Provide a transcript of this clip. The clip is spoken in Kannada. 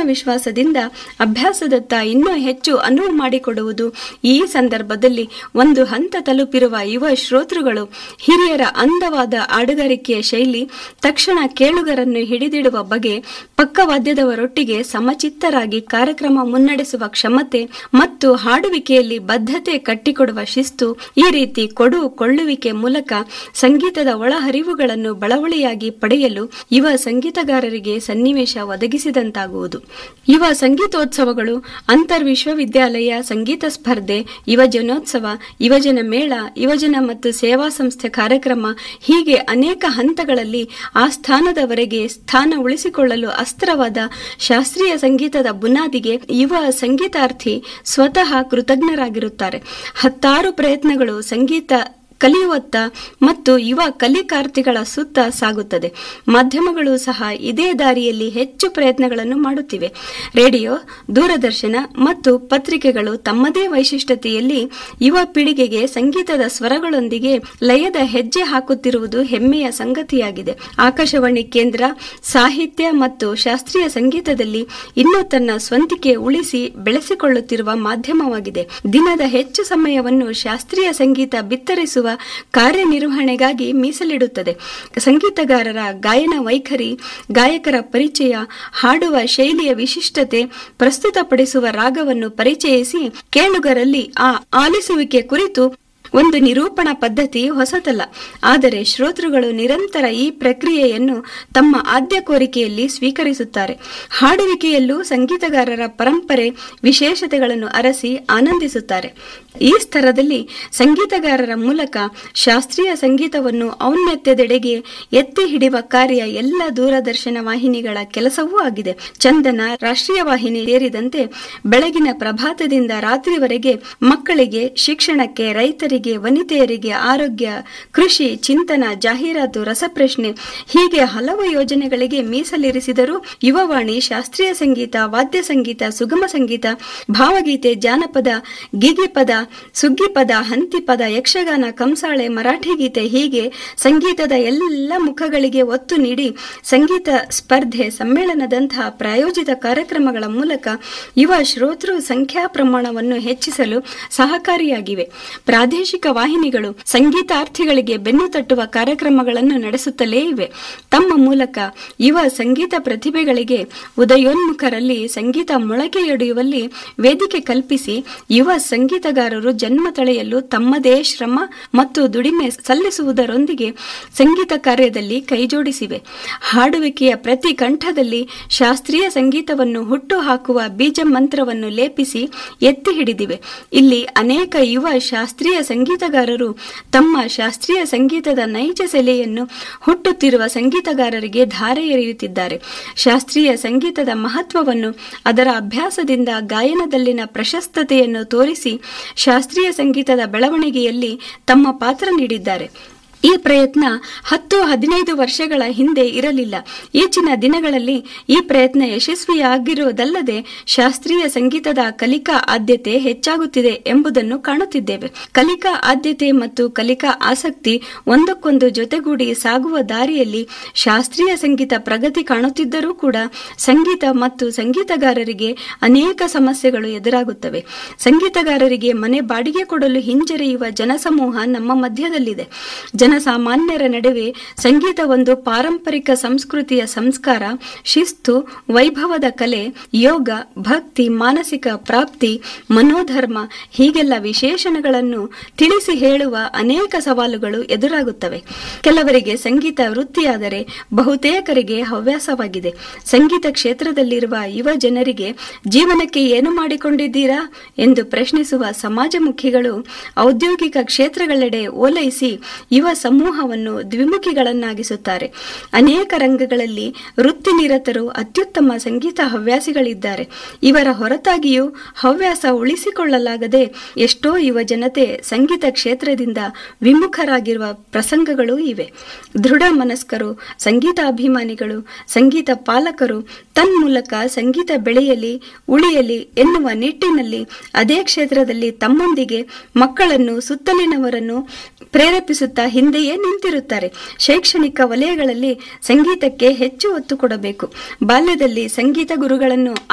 ಆತ್ಮವಿಶ್ವಾಸದಿಂದ ಅಭ್ಯಾಸದತ್ತ ಇನ್ನೂ ಹೆಚ್ಚು ಅನುವು ಮಾಡಿಕೊಡುವುದು ಈ ಸಂದರ್ಭದಲ್ಲಿ ಒಂದು ಹಂತ ತಲುಪಿರುವ ಯುವ ಶ್ರೋತೃಗಳು ಹಿರಿಯರ ಅಂದವಾದ ಹಾಡುಗಾರಿಕೆಯ ಶೈಲಿ ತಕ್ಷಣ ಕೇಳುಗರನ್ನು ಹಿಡಿದಿಡುವ ಬಗೆ ಪಕ್ಕವಾದ್ಯದವರೊಟ್ಟಿಗೆ ಸಮಚಿತ್ತರಾಗಿ ಕಾರ್ಯಕ್ರಮ ಮುನ್ನಡೆಸುವ ಕ್ಷಮತೆ ಮತ್ತು ಹಾಡುವಿಕೆಯಲ್ಲಿ ಬದ್ಧತೆ ಕಟ್ಟಿಕೊಡುವ ಶಿಸ್ತು ಈ ರೀತಿ ಕೊಡು ಕೊಳ್ಳುವಿಕೆ ಮೂಲಕ ಸಂಗೀತದ ಒಳಹರಿವುಗಳನ್ನು ಬಳವಳಿಯಾಗಿ ಪಡೆಯಲು ಯುವ ಸಂಗೀತಗಾರರಿಗೆ ಸನ್ನಿವೇಶ ಒದಗಿಸಿದಂತಾಗುವುದು ಯುವ ಸಂಗೀತೋತ್ಸವಗಳು ಅಂತರ್ ವಿಶ್ವವಿದ್ಯಾಲಯ ಸಂಗೀತ ಸ್ಪರ್ಧೆ ಯುವಜನೋತ್ಸವ ಯುವಜನ ಮೇಳ ಯುವಜನ ಮತ್ತು ಸೇವಾ ಸಂಸ್ಥೆ ಕಾರ್ಯಕ್ರಮ ಹೀಗೆ ಅನೇಕ ಹಂತಗಳಲ್ಲಿ ಆ ಸ್ಥಾನದವರೆಗೆ ಸ್ಥಾನ ಉಳಿಸಿಕೊಳ್ಳಲು ಅಸ್ತ್ರವಾದ ಶಾಸ್ತ್ರೀಯ ಸಂಗೀತದ ಬುನಾದಿಗೆ ಯುವ ಸಂಗೀತಾರ್ಥಿ ಸ್ವತಃ ಕೃತಜ್ಞರಾಗಿರುತ್ತಾರೆ ಹತ್ತಾರು ಪ್ರಯತ್ನಗಳು ಸಂಗೀತ ಕಲಿಯುವತ್ತ ಮತ್ತು ಯುವ ಕಲಿಕಾರ್ಥಿಗಳ ಸುತ್ತ ಸಾಗುತ್ತದೆ ಮಾಧ್ಯಮಗಳು ಸಹ ಇದೇ ದಾರಿಯಲ್ಲಿ ಹೆಚ್ಚು ಪ್ರಯತ್ನಗಳನ್ನು ಮಾಡುತ್ತಿವೆ ರೇಡಿಯೋ ದೂರದರ್ಶನ ಮತ್ತು ಪತ್ರಿಕೆಗಳು ತಮ್ಮದೇ ವೈಶಿಷ್ಟ್ಯತೆಯಲ್ಲಿ ಯುವ ಪೀಳಿಗೆಗೆ ಸಂಗೀತದ ಸ್ವರಗಳೊಂದಿಗೆ ಲಯದ ಹೆಜ್ಜೆ ಹಾಕುತ್ತಿರುವುದು ಹೆಮ್ಮೆಯ ಸಂಗತಿಯಾಗಿದೆ ಆಕಾಶವಾಣಿ ಕೇಂದ್ರ ಸಾಹಿತ್ಯ ಮತ್ತು ಶಾಸ್ತ್ರೀಯ ಸಂಗೀತದಲ್ಲಿ ಇನ್ನೂ ತನ್ನ ಸ್ವಂತಿಕೆ ಉಳಿಸಿ ಬೆಳೆಸಿಕೊಳ್ಳುತ್ತಿರುವ ಮಾಧ್ಯಮವಾಗಿದೆ ದಿನದ ಹೆಚ್ಚು ಸಮಯವನ್ನು ಶಾಸ್ತ್ರೀಯ ಸಂಗೀತ ಬಿತ್ತರಿಸುವ ಕಾರ್ಯನಿರ್ವಹಣೆಗಾಗಿ ಮೀಸಲಿಡುತ್ತದೆ ಸಂಗೀತಗಾರರ ಗಾಯನ ವೈಖರಿ ಗಾಯಕರ ಪರಿಚಯ ಹಾಡುವ ಶೈಲಿಯ ವಿಶಿಷ್ಟತೆ ಪ್ರಸ್ತುತಪಡಿಸುವ ರಾಗವನ್ನು ಪರಿಚಯಿಸಿ ಕೇಳುಗರಲ್ಲಿ ಆ ಆಲಿಸುವಿಕೆ ಕುರಿತು ಒಂದು ನಿರೂಪಣಾ ಪದ್ಧತಿ ಹೊಸತಲ್ಲ ಆದರೆ ಶ್ರೋತೃಗಳು ನಿರಂತರ ಈ ಪ್ರಕ್ರಿಯೆಯನ್ನು ತಮ್ಮ ಆದ್ಯ ಕೋರಿಕೆಯಲ್ಲಿ ಸ್ವೀಕರಿಸುತ್ತಾರೆ ಹಾಡುವಿಕೆಯಲ್ಲೂ ಸಂಗೀತಗಾರರ ಪರಂಪರೆ ವಿಶೇಷತೆಗಳನ್ನು ಅರಸಿ ಆನಂದಿಸುತ್ತಾರೆ ಈ ಸ್ತರದಲ್ಲಿ ಸಂಗೀತಗಾರರ ಮೂಲಕ ಶಾಸ್ತ್ರೀಯ ಸಂಗೀತವನ್ನು ಔನ್ನತ್ಯದೆಡೆಗೆ ಎತ್ತಿ ಹಿಡಿಯುವ ಕಾರ್ಯ ಎಲ್ಲ ದೂರದರ್ಶನ ವಾಹಿನಿಗಳ ಕೆಲಸವೂ ಆಗಿದೆ ಚಂದನ ರಾಷ್ಟ್ರೀಯ ವಾಹಿನಿ ಸೇರಿದಂತೆ ಬೆಳಗಿನ ಪ್ರಭಾತದಿಂದ ರಾತ್ರಿವರೆಗೆ ಮಕ್ಕಳಿಗೆ ಶಿಕ್ಷಣಕ್ಕೆ ರೈತರಿಗೆ ವನಿತೆಯರಿಗೆ ಆರೋಗ್ಯ ಕೃಷಿ ಚಿಂತನ ಜಾಹೀರಾತು ರಸಪ್ರಶ್ನೆ ಹೀಗೆ ಹಲವು ಯೋಜನೆಗಳಿಗೆ ಮೀಸಲಿರಿಸಿದರೂ ಯುವವಾಣಿ ಶಾಸ್ತ್ರೀಯ ಸಂಗೀತ ವಾದ್ಯ ಸಂಗೀತ ಸುಗಮ ಸಂಗೀತ ಭಾವಗೀತೆ ಜಾನಪದ ಗೀಗಿಪದ ಸುಗ್ಗಿಪದ ಹಂತಿಪದ ಯಕ್ಷಗಾನ ಕಂಸಾಳೆ ಮರಾಠಿ ಗೀತೆ ಹೀಗೆ ಸಂಗೀತದ ಎಲ್ಲ ಮುಖಗಳಿಗೆ ಒತ್ತು ನೀಡಿ ಸಂಗೀತ ಸ್ಪರ್ಧೆ ಸಮ್ಮೇಳನದಂತಹ ಪ್ರಾಯೋಜಿತ ಕಾರ್ಯಕ್ರಮಗಳ ಮೂಲಕ ಯುವ ಶ್ರೋತೃ ಸಂಖ್ಯಾ ಪ್ರಮಾಣವನ್ನು ಹೆಚ್ಚಿಸಲು ಸಹಕಾರಿಯಾಗಿವೆ ಪ್ರಾದೇಶಿಕ ವಾಹಿನಿಗಳು ಸಂಗೀತಾರ್ಥಿಗಳಿಗೆ ಬೆನ್ನು ತಟ್ಟುವ ಕಾರ್ಯಕ್ರಮಗಳನ್ನು ನಡೆಸುತ್ತಲೇ ಇವೆ ತಮ್ಮ ಮೂಲಕ ಯುವ ಸಂಗೀತ ಪ್ರತಿಭೆಗಳಿಗೆ ಉದಯೋನ್ಮುಖರಲ್ಲಿ ಸಂಗೀತ ಮೊಳಕೆಯೊಡೆಯುವಲ್ಲಿ ವೇದಿಕೆ ಕಲ್ಪಿಸಿ ಯುವ ಸಂಗೀತಗಾರರು ಜನ್ಮ ತಳೆಯಲು ತಮ್ಮದೇ ಶ್ರಮ ಮತ್ತು ದುಡಿಮೆ ಸಲ್ಲಿಸುವುದರೊಂದಿಗೆ ಸಂಗೀತ ಕಾರ್ಯದಲ್ಲಿ ಕೈಜೋಡಿಸಿವೆ ಹಾಡುವಿಕೆಯ ಪ್ರತಿ ಕಂಠದಲ್ಲಿ ಶಾಸ್ತ್ರೀಯ ಸಂಗೀತವನ್ನು ಹುಟ್ಟು ಹಾಕುವ ಬೀಜ ಮಂತ್ರವನ್ನು ಲೇಪಿಸಿ ಎತ್ತಿ ಹಿಡಿದಿವೆ ಇಲ್ಲಿ ಅನೇಕ ಯುವ ಶಾಸ್ತ್ರೀಯ ಸಂಗೀತಗಾರರು ತಮ್ಮ ಶಾಸ್ತ್ರೀಯ ಸಂಗೀತದ ನೈಜ ಸೆಲೆಯನ್ನು ಹುಟ್ಟುತ್ತಿರುವ ಸಂಗೀತಗಾರರಿಗೆ ಧಾರೆ ಎರೆಯುತ್ತಿದ್ದಾರೆ ಶಾಸ್ತ್ರೀಯ ಸಂಗೀತದ ಮಹತ್ವವನ್ನು ಅದರ ಅಭ್ಯಾಸದಿಂದ ಗಾಯನದಲ್ಲಿನ ಪ್ರಶಸ್ತತೆಯನ್ನು ತೋರಿಸಿ ಶಾಸ್ತ್ರೀಯ ಸಂಗೀತದ ಬೆಳವಣಿಗೆಯಲ್ಲಿ ತಮ್ಮ ಪಾತ್ರ ನೀಡಿದ್ದಾರೆ ಈ ಪ್ರಯತ್ನ ಹತ್ತು ಹದಿನೈದು ವರ್ಷಗಳ ಹಿಂದೆ ಇರಲಿಲ್ಲ ಈಚಿನ ದಿನಗಳಲ್ಲಿ ಈ ಪ್ರಯತ್ನ ಯಶಸ್ವಿಯಾಗಿರುವುದಲ್ಲದೆ ಶಾಸ್ತ್ರೀಯ ಸಂಗೀತದ ಕಲಿಕಾ ಆದ್ಯತೆ ಹೆಚ್ಚಾಗುತ್ತಿದೆ ಎಂಬುದನ್ನು ಕಾಣುತ್ತಿದ್ದೇವೆ ಕಲಿಕಾ ಆದ್ಯತೆ ಮತ್ತು ಕಲಿಕಾ ಆಸಕ್ತಿ ಒಂದಕ್ಕೊಂದು ಜೊತೆಗೂಡಿ ಸಾಗುವ ದಾರಿಯಲ್ಲಿ ಶಾಸ್ತ್ರೀಯ ಸಂಗೀತ ಪ್ರಗತಿ ಕಾಣುತ್ತಿದ್ದರೂ ಕೂಡ ಸಂಗೀತ ಮತ್ತು ಸಂಗೀತಗಾರರಿಗೆ ಅನೇಕ ಸಮಸ್ಯೆಗಳು ಎದುರಾಗುತ್ತವೆ ಸಂಗೀತಗಾರರಿಗೆ ಮನೆ ಬಾಡಿಗೆ ಕೊಡಲು ಹಿಂಜರಿಯುವ ಜನಸಮೂಹ ನಮ್ಮ ಮಧ್ಯದಲ್ಲಿದೆ ಜನಸಾಮಾನ್ಯರ ನಡುವೆ ಸಂಗೀತ ಒಂದು ಪಾರಂಪರಿಕ ಸಂಸ್ಕೃತಿಯ ಸಂಸ್ಕಾರ ಶಿಸ್ತು ವೈಭವದ ಕಲೆ ಯೋಗ ಭಕ್ತಿ ಮಾನಸಿಕ ಪ್ರಾಪ್ತಿ ಮನೋಧರ್ಮ ಹೀಗೆಲ್ಲ ವಿಶೇಷಣಗಳನ್ನು ತಿಳಿಸಿ ಹೇಳುವ ಅನೇಕ ಸವಾಲುಗಳು ಎದುರಾಗುತ್ತವೆ ಕೆಲವರಿಗೆ ಸಂಗೀತ ವೃತ್ತಿಯಾದರೆ ಬಹುತೇಕರಿಗೆ ಹವ್ಯಾಸವಾಗಿದೆ ಸಂಗೀತ ಕ್ಷೇತ್ರದಲ್ಲಿರುವ ಯುವ ಜನರಿಗೆ ಜೀವನಕ್ಕೆ ಏನು ಮಾಡಿಕೊಂಡಿದ್ದೀರಾ ಎಂದು ಪ್ರಶ್ನಿಸುವ ಸಮಾಜಮುಖಿಗಳು ಔದ್ಯೋಗಿಕ ಕ್ಷೇತ್ರಗಳೆಡೆ ಓಲೈಸಿ ಯುವ ಸಮೂಹವನ್ನು ದ್ವಿಮುಖಿಗಳನ್ನಾಗಿಸುತ್ತಾರೆ ಅನೇಕ ರಂಗಗಳಲ್ಲಿ ವೃತ್ತಿನಿರತರು ಅತ್ಯುತ್ತಮ ಸಂಗೀತ ಹವ್ಯಾಸಿಗಳಿದ್ದಾರೆ ಇವರ ಹೊರತಾಗಿಯೂ ಹವ್ಯಾಸ ಉಳಿಸಿಕೊಳ್ಳಲಾಗದೆ ಎಷ್ಟೋ ಯುವ ಜನತೆ ಸಂಗೀತ ಕ್ಷೇತ್ರದಿಂದ ವಿಮುಖರಾಗಿರುವ ಪ್ರಸಂಗಗಳೂ ಇವೆ ದೃಢ ಮನಸ್ಕರು ಸಂಗೀತ ಅಭಿಮಾನಿಗಳು ಸಂಗೀತ ಪಾಲಕರು ತನ್ಮೂಲಕ ಸಂಗೀತ ಬೆಳೆಯಲಿ ಉಳಿಯಲಿ ಎನ್ನುವ ನಿಟ್ಟಿನಲ್ಲಿ ಅದೇ ಕ್ಷೇತ್ರದಲ್ಲಿ ತಮ್ಮೊಂದಿಗೆ ಮಕ್ಕಳನ್ನು ಸುತ್ತಲಿನವರನ್ನು ಪ್ರೇರೇಪಿಸುತ್ತಾ ಹಿಂದೆಯೇ ನಿಂತಿರುತ್ತಾರೆ ಶೈಕ್ಷಣಿಕ ವಲಯಗಳಲ್ಲಿ ಸಂಗೀತಕ್ಕೆ ಹೆಚ್ಚು ಒತ್ತು ಕೊಡಬೇಕು ಬಾಲ್ಯದಲ್ಲಿ ಸಂಗೀತ ಗುರುಗಳನ್ನು